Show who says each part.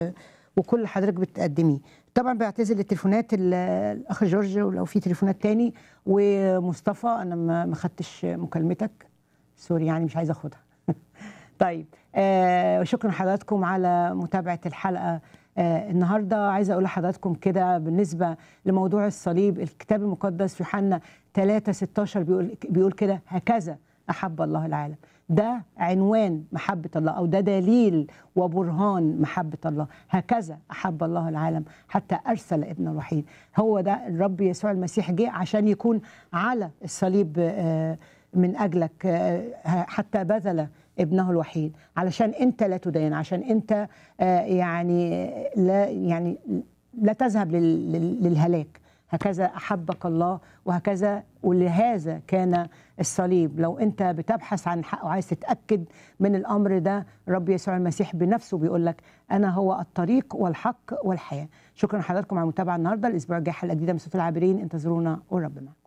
Speaker 1: وكل اللي حضرتك بتقدميه طبعا بعتذر للتليفونات ال- الاخ جورج ولو في تليفونات تاني ومصطفى انا ما ما خدتش مكالمتك سوري يعني مش عايزه اخدها طيب آه شكرا لحضراتكم على متابعه الحلقه آه النهارده عايزه اقول لحضراتكم كده بالنسبه لموضوع الصليب الكتاب المقدس في يوحنا 3 16 بيقول بيقول كده هكذا احب الله العالم ده عنوان محبه الله او ده دليل وبرهان محبه الله هكذا احب الله العالم حتى ارسل ابنه الوحيد هو ده الرب يسوع المسيح جه عشان يكون على الصليب آه من اجلك آه، حتى بذل ابنه الوحيد علشان انت لا تدين عشان انت آه، يعني لا يعني لا تذهب لل- لل- للهلاك هكذا احبك الله وهكذا ولهذا كان الصليب لو انت بتبحث عن حق وعايز تتاكد من الامر ده رب يسوع المسيح بنفسه بيقول لك انا هو الطريق والحق والحياه شكرا لحضراتكم على المتابعه النهارده الاسبوع الجاي حلقه جديده من صوت العابرين انتظرونا والرب معكم